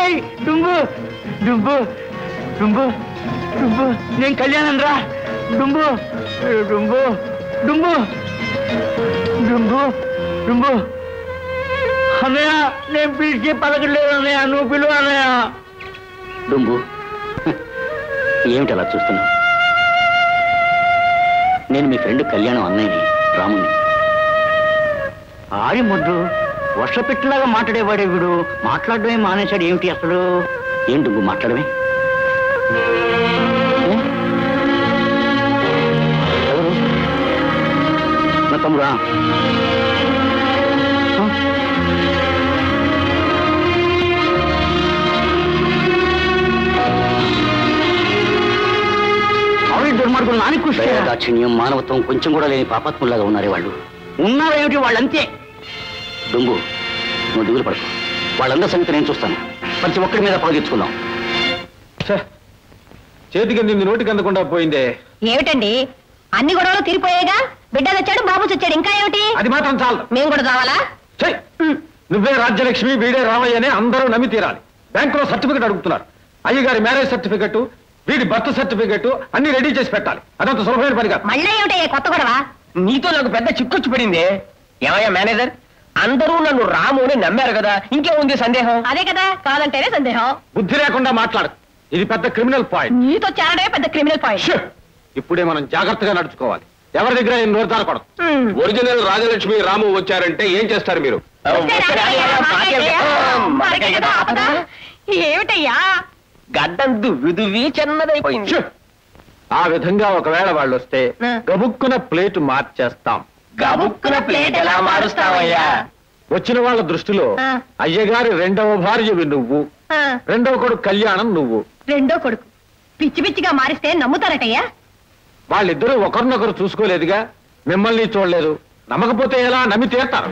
రేయ్ డుంబు డుంబు డుంబు డుంబు నేను కళ్యాణం రా డుంబు డుంబు డుంబు డుంబు డుంబు అన్నయ్య నేను పిలిచి పలకలేదు అన్నయ్య నువ్వు పిలువ అన్నయ్య డుంబు ఏమిటి అలా చూస్తున్నావు నేను మీ ఫ్రెండ్ కళ్యాణం అన్నయ్యని రాముని ఆడి ముద్దు వర్షపెట్టులాగా మాట్లాడేవాడే వీడు మాట్లాడడమే మానేశాడు ఏమిటి అసలు ఏం డుంబు మాట్లాడమే ఏ? ఎవరు నా తమ్ముడా ఆ? ఆవిడ దుర్మార్గులు నాని కృష్ణ దాక్షిణ్యం మానవత్వం కొంచెం కూడా లేని పాపాత్ములాగా ఉన్నారే వాళ్ళు ఉన్నారేమిటి వాళ్ళంతే డుంబు నువ్వు దిగులు పడకు వాళ్ళందరి సంగతి నేను చూస్తాను ప్రతి ఒక్కరి మీద పగదీర్చుకుందాం చేతికి అందింది నోటికి అందకుండా పోయిందే ఏమిటండి అన్ని గొడవలు తీరిపోయాయిగా బిడ్డ తెచ్చాడు బాబు చచ్చాడు ఇంకా ఏమిటి అది మాత్రం చాలు మేము కూడా కావాలా ఛై! నువ్వే రాజ్యలక్ష్మి వీడే రామయ్య అని అందరూ నమ్మి తీరాలి బ్యాంకులో సర్టిఫికెట్ అడుగుతున్నారు అయ్యగారి మ్యారేజ్ సర్టిఫికెట్ వీడి బర్త్ సర్టిఫికెట్ అన్ని రెడీ చేసి పెట్టాలి అదంత సులభమైన పని కాదు మళ్ళీ ఏమిటయ్యా కొత్త గొడవ నీతో నాకు పెద్ద చిక్కొచ్చి పడింది ఏమయ్యా మేనేజర్ అందరూ నన్ను రాము అని నమ్మారు కదా ఇంకేముంది సందేహం అదే కదా కాదంటేనే సందేహం బుద్ధి లేకుండా మాట్లాడు ఇది పెద్ద క్రిమినల్ పాయింట్ నీతో చేరడమే పెద్ద క్రిమినల్ పాయింట్ ష్! ఇప్పుడే మనం జాగ్రత్తగా నడుచుకోవాలి ఎవరి దగ్గర ఏం నోరు జారకూడదు ఒరిజినల్ రాజలక్ష్మి రాము వచ్చారంటే ఏం చేస్తారు మీరు ఏమిటయ్యా గడ్డం దువ్వి దువ్వి చిన్నదైపోయింది ష్! ఆ విధంగా ఒకవేళ వాళ్ళు వస్తే ఆ. గబుక్కున ప్లేట్ మార్చేస్తాం గబుక్కున ప్లేట్ ఎలా మారుస్తావయ్యా వచ్చిన వాళ్ళ దృష్టిలో ఆ. అయ్యగారి రెండవ భార్యవి నువ్వు ఆ, రెండవ కొడుకు కళ్యాణం నువ్వు రెండో కొడుకు పిచ్చి పిచ్చిగా మారిస్తే నమ్ముతారటయ్యా వాళ్ళిద్దరూ ఒకరినొకరు చూసుకోలేదుగా మిమ్మల్ని చూడలేదు నమ్మకపోతే ఎలా నమ్మి తీరుతారు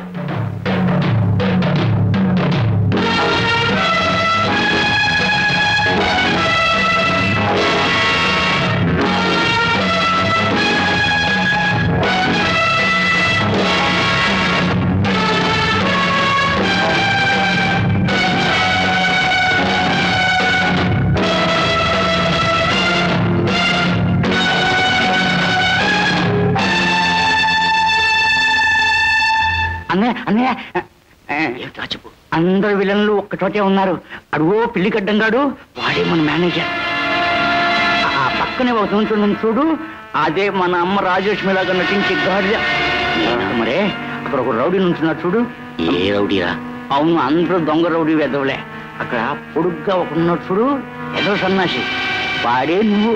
అన్నయ్య అన్నయ్య ఏమిటా చెప్పు అందరు విలన్లు ఒక్కచోటే ఉన్నారు అడుగో పిల్లి గడ్డంగాడు వాడే మన మేనేజర్ ఆ పక్కనే ఒక నుంచుందని చూడు అదే మన అమ్మ రాజలక్ష్మి లాగా నటించే గాడిద నేనా మరే అక్కడ ఒక రౌడీ నుంచున్నాడు చూడు ఏ రౌడీరా అవును అందరూ దొంగ రౌడీ వెదవలే అక్కడ పొడుగ్గా ఒక ఉన్నాడు చూడు ఏదో సన్నాసి వాడే నువ్వు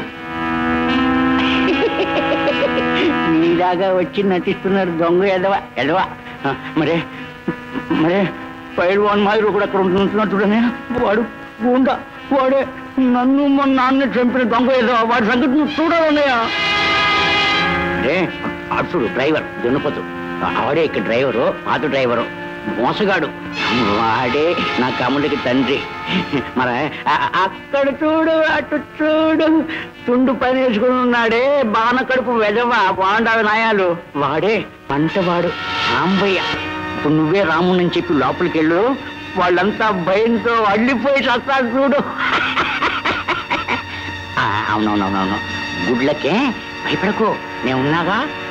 మీలాగా వచ్చి నటిస్తున్నారు దొంగ ఎదవ ఎదవ ఆ, మరే మరే పైరు వాడి మాదిరి కూడా అక్కడ ఉంటున్నాడు చూడనే వాడు గుండా వాడే నన్ను మా నాన్న చంపిన దొంగ ఎదవ వాడి సంగతి నువ్వు చూడాలన్నయ్య అరే అటు చూడు డ్రైవర్ దున్నపోతు ఆడే ఇక్కడ డ్రైవరు పాత డ్రైవరు మోసగాడు వాడే నా కమలికి తండ్రి మరి ఆ- అక్కడ చూడు అటు చూడు తుండు పని వేసుకుని ఉన్నాడే బాణ కడుపు వెదవ బాండావి నాయాలు వాడే పంటవాడు రాంబయ్య ఇప్పుడు నువ్వే రాముని అని చెప్పి లోపలికి వెళ్ళు వాళ్ళంతా భయంతో అల్లిపోయి చస్తారు చూడు ఆ, అవునవునవునవును గుడ్లకే భయపడకు నేను ఉన్నాగా